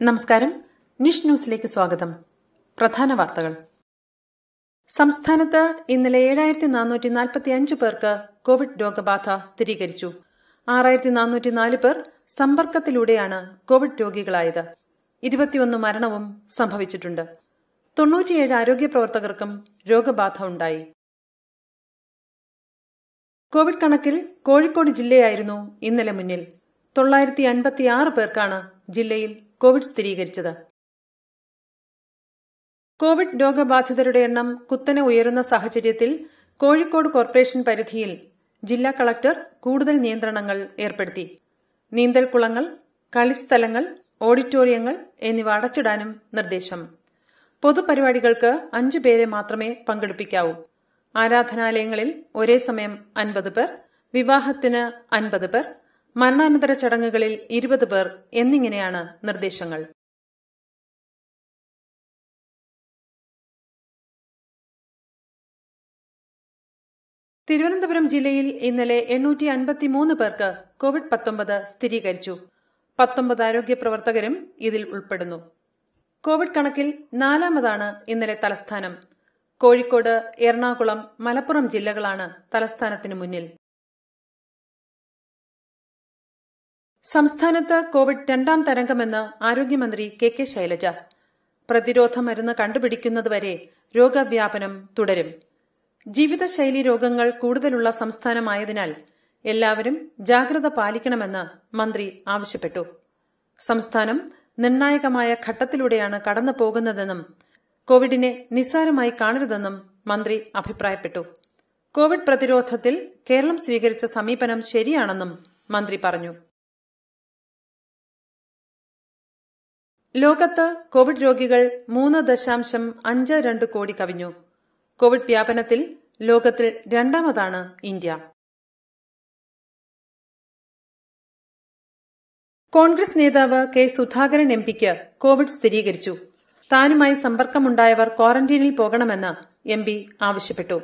നമസ്കാരം നിഷ് ന്യൂസിലേക്ക് സ്വാഗതം പ്രധാന വാർത്തകൾ സംസ്ഥാനത്ത് ഇന്നലെ ഏഴായിരത്തി നാനൂറ്റി നാൽപ്പത്തി അഞ്ച് പേർക്ക് കോവിഡ് രോഗബാധ സ്ഥിരീകരിച്ചു ആറായിരത്തി നാനൂറ്റി നാല് പേർ സമ്പർക്കത്തിലൂടെയാണ് കോവിഡ് രോഗികളായത് ഇരുപത്തിയൊന്ന് മരണവും സംഭവിച്ചിട്ടുണ്ട് തൊണ്ണൂറ്റിയേഴ് ആരോഗ്യ പ്രവർത്തകർക്കും രോഗബാധ ഉണ്ടായി കോവിഡ് കണക്കിൽ കോഴിക്കോട് ജില്ലയായിരുന്നു ഇന്നലെ മുന്നിൽ തൊള്ളായിരത്തി അൻപത്തിയാറ് പേർക്കാണ് ജില്ലയിൽ കോവിഡ് സ്ഥിരീകരിച്ചത് കോവിഡ് രോഗബാധിതരുടെ എണ്ണം കുത്തനെ ഉയരുന്ന സാഹചര്യത്തിൽ കോഴിക്കോട് കോർപ്പറേഷൻ പരിധിയിൽ ജില്ലാ കളക്ടർ കൂടുതൽ നിയന്ത്രണങ്ങൾ ഏർപ്പെടുത്തി നീന്തൽക്കുളങ്ങൾ കളിസ്ഥലങ്ങൾ ഓഡിറ്റോറിയങ്ങൾ എന്നിവ അടച്ചിടാനും നിർദ്ദേശം പൊതുപരിപാടികൾക്ക് അഞ്ചു പേരെ മാത്രമേ പങ്കെടുപ്പിക്കാവൂ ആരാധനാലയങ്ങളിൽ ഒരേ സമയം അൻപത് പേർ വിവാഹത്തിന് അൻപത് പേർ മരണാനന്തര ചടങ്ങുകളിൽ ഇരുപത് പേർ എന്നിങ്ങനെയാണ് നിർദ്ദേശങ്ങൾ തിരുവനന്തപുരം ജില്ലയിൽ ഇന്നലെ എണ്ണൂറ്റി അൻപത്തിമൂന്ന് പേർക്ക് കോവിഡ് പത്തൊമ്പത് സ്ഥിരീകരിച്ചു പത്തൊമ്പത് ആരോഗ്യ പ്രവർത്തകരും ഇതിൽ ഉൾപ്പെടുന്നു കോവിഡ് കണക്കിൽ നാലാമതാണ് ഇന്നലെ തലസ്ഥാനം കോഴിക്കോട് എറണാകുളം മലപ്പുറം ജില്ലകളാണ് തലസ്ഥാനത്തിന് മുന്നിൽ സംസ്ഥാനത്ത് കോവിഡ് രണ്ടാം തരംഗമെന്ന് ആരോഗ്യമന്ത്രി കെ കെ ശൈലജ പ്രതിരോധ മരുന്ന് കണ്ടുപിടിക്കുന്നതുവരെ രോഗവ്യാപനം തുടരും ജീവിതശൈലി രോഗങ്ങൾ കൂടുതലുള്ള സംസ്ഥാനമായതിനാൽ എല്ലാവരും ജാഗ്രത പാലിക്കണമെന്ന് മന്ത്രി ആവശ്യപ്പെട്ടു സംസ്ഥാനം നിർണായകമായ ഘട്ടത്തിലൂടെയാണ് കടന്നു പോകുന്നതെന്നും കോവിഡിനെ നിസ്സാരമായി കാണരുതെന്നും മന്ത്രി അഭിപ്രായപ്പെട്ടു കോവിഡ് പ്രതിരോധത്തിൽ കേരളം സ്വീകരിച്ച സമീപനം ശരിയാണെന്നും മന്ത്രി പറഞ്ഞു ലോകത്ത് കോവിഡ് രോഗികൾ മൂന്ന് ദശാംശം അഞ്ച് രണ്ട് കോടി കവിഞ്ഞു കോവിഡ് വ്യാപനത്തിൽ ലോകത്തിൽ രണ്ടാമതാണ് ഇന്ത്യ കോൺഗ്രസ് നേതാവ് കെ സുധാകരൻ എം പിക്ക് കോവിഡ് സ്ഥിരീകരിച്ചു താനുമായി സമ്പർക്കമുണ്ടായവർ ക്വാറന്റീനിൽ പോകണമെന്ന് എം പി ആവശ്യപ്പെട്ടു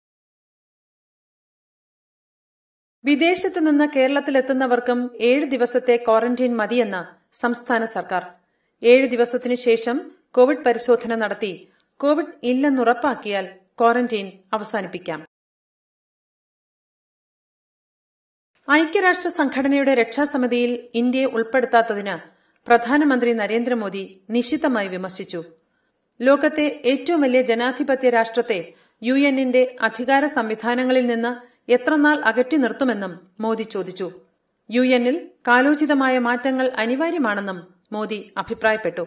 വിദേശത്ത് നിന്ന് കേരളത്തിലെത്തുന്നവർക്കും ഏഴ് ദിവസത്തെ ക്വാറന്റീൻ മതിയെന്ന് സംസ്ഥാന സർക്കാർ ഏഴ് ദിവസത്തിനു ശേഷം കോവിഡ് പരിശോധന നടത്തി കോവിഡ് ഇല്ലെന്നുറപ്പാക്കിയാൽ ക്വാറന്റീൻ അവസാനിപ്പിക്കാം ഐക്യരാഷ്ട്ര സംഘടനയുടെ രക്ഷാസമിതിയിൽ ഇന്ത്യയെ ഉൾപ്പെടുത്താത്തതിന് പ്രധാനമന്ത്രി നരേന്ദ്രമോദി നിശിതമായി വിമർശിച്ചു ലോകത്തെ ഏറ്റവും വലിയ ജനാധിപത്യ രാഷ്ട്രത്തെ യു എന്നിന്റെ അധികാര സംവിധാനങ്ങളിൽ നിന്ന് എത്രനാൾ അകറ്റി നിർത്തുമെന്നും മോദി ചോദിച്ചു യു എന്നിൽ കാലോചിതമായ മാറ്റങ്ങൾ അനിവാര്യമാണെന്നും മോദി അഭിപ്രായപ്പെട്ടു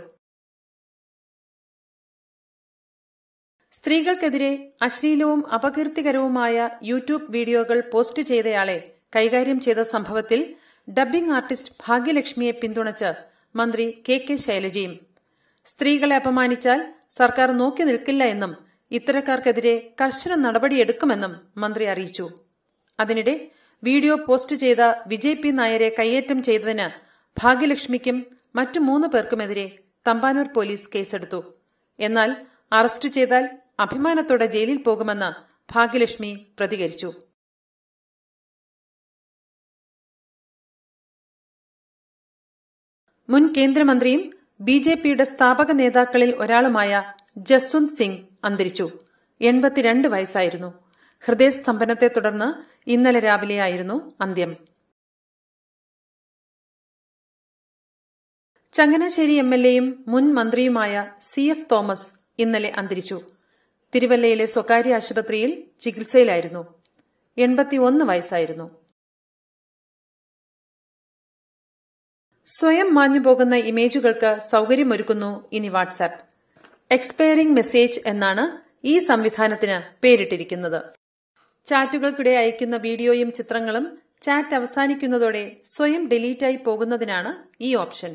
സ്ത്രീകൾക്കെതിരെ അശ്ലീലവും അപകീർത്തികരവുമായ യൂട്യൂബ് വീഡിയോകൾ പോസ്റ്റ് ചെയ്തയാളെ കൈകാര്യം ചെയ്ത സംഭവത്തിൽ ഡബ്ബിംഗ് ആർട്ടിസ്റ്റ് ഭാഗ്യലക്ഷ്മിയെ പിന്തുണച്ച് മന്ത്രി കെ കെ ശൈലജയും സ്ത്രീകളെ അപമാനിച്ചാൽ സർക്കാർ നോക്കി നിൽക്കില്ല എന്നും ഇത്തരക്കാർക്കെതിരെ കർശന നടപടിയെടുക്കുമെന്നും മന്ത്രി അറിയിച്ചു അതിനിടെ വീഡിയോ പോസ്റ്റ് ചെയ്ത വിജയ് പി നായരെ കയ്യേറ്റം ചെയ്തതിന് ഭാഗ്യലക്ഷ്മിക്കും മറ്റു മൂന്ന് പേർക്കുമെതിരെ തമ്പാനൂർ പോലീസ് കേസെടുത്തു എന്നാൽ അറസ്റ്റ് ചെയ്താൽ അഭിമാനത്തോടെ ജയിലിൽ പോകുമെന്ന് ഭാഗ്യലക്ഷ്മി പ്രതികരിച്ചു മുൻ കേന്ദ്രമന്ത്രിയും ബി ജെ പിയുടെ സ്ഥാപക നേതാക്കളിൽ ഒരാളുമായ ജസ്വന്ത് സിംഗ് അന്തരിച്ചു എൺപത്തിരണ്ട് വയസ്സായിരുന്നു ഹൃദയസ്തംഭനത്തെ തുടർന്ന് ഇന്നലെ രാവിലെയായിരുന്നു അന്ത്യം ചങ്ങനാശ്ശേരി എം എൽ എയും മുൻ മന്ത്രിയുമായ സി എഫ് തോമസ് ഇന്നലെ അന്തരിച്ചു തിരുവല്ലയിലെ സ്വകാര്യ ആശുപത്രിയിൽ ചികിത്സയിലായിരുന്നു എൺപത്തിയൊന്ന് വയസ്സായിരുന്നു സ്വയം മാഞ്ഞുപോകുന്ന ഇമേജുകൾക്ക് സൗകര്യമൊരുക്കുന്നു ഇനി വാട്സാപ്പ് എക്സ്പയറിംഗ് മെസ്സേജ് എന്നാണ് ഈ സംവിധാനത്തിന് പേരിട്ടിരിക്കുന്നത് ചാറ്റുകൾക്കിടെ അയക്കുന്ന വീഡിയോയും ചിത്രങ്ങളും ചാറ്റ് അവസാനിക്കുന്നതോടെ സ്വയം ഡിലീറ്റായി പോകുന്നതിനാണ് ഈ ഓപ്ഷൻ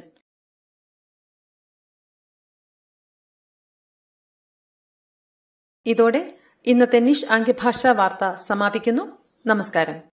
ഇതോടെ ഇന്നത്തെ നിഷ് ആംഗ്യഭാഷാ വാർത്ത സമാപിക്കുന്നു നമസ്കാരം